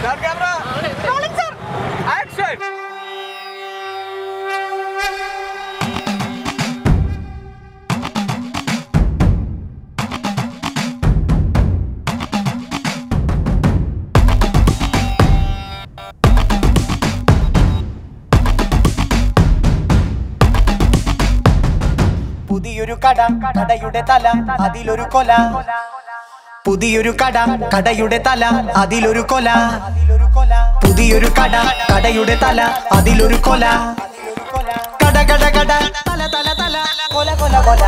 പുതിയൊരു കട കടയുടെ തല അതിലൊരു കൊല പുതിയൊരു കട കടയുടെ തല അതിലൊരു കൊല പുതിയൊരു കട കടയുടെ തല അതിലൊരു കൊല കട കട കട തല തല തല കൊല കൊല കൊല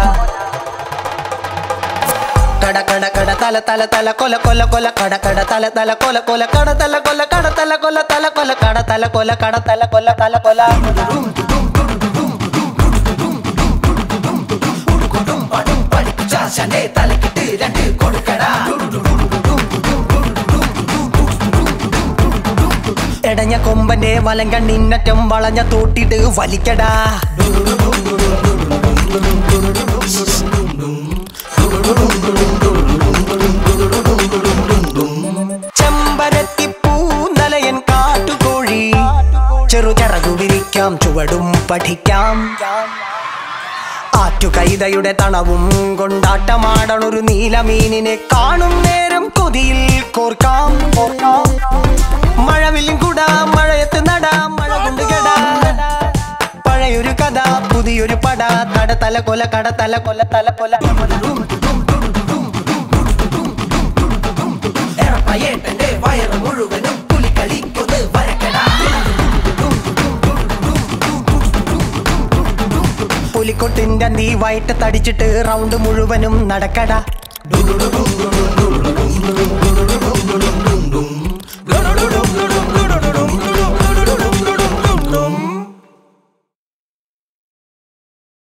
കട കട കട തല തല തല കൊല കൊല കൊല കട കട തല തല കൊല കൊല കട തല കൊല കട തല കൊല തല കൊല കട തല കൊല കട തല കൊല തല കൊല എടഞ്ഞ കൊമ്പന്റെ വലം കണ്ണിന്നറ്റം വളഞ്ഞ തോട്ടിട്ട് വലിക്കടാ ചെമ്പരത്തി പൂന്നലയൻ കാട്ടുകോഴി ചെറുചിറകു വിരിക്കാം ചുവടും പഠിക്കാം ആറ്റുകൈതയുടെ തണവും കൊണ്ടാട്ടമാടണൊരു നീലമീനിനെ കാണും നേരം കൊതിയിൽ കോർക്കാം മഴവില്ലും കൂട മഴയത്ത് നട മഴ കൊണ്ട് കെടാ പഴയൊരു കഥ പുതിയൊരു പട തട തല കൊല കട തല കൊല തല കൊല ഏട്ടന്റെ വയറ് മുഴുവനും പുലിക്കളിക്കൊന്ന് വരക്കടാ പുലിക്കൊട്ടിന്റെ നീ വയറ്റ് തടിച്ചിട്ട് റൗണ്ട് മുഴുവനും നടക്കട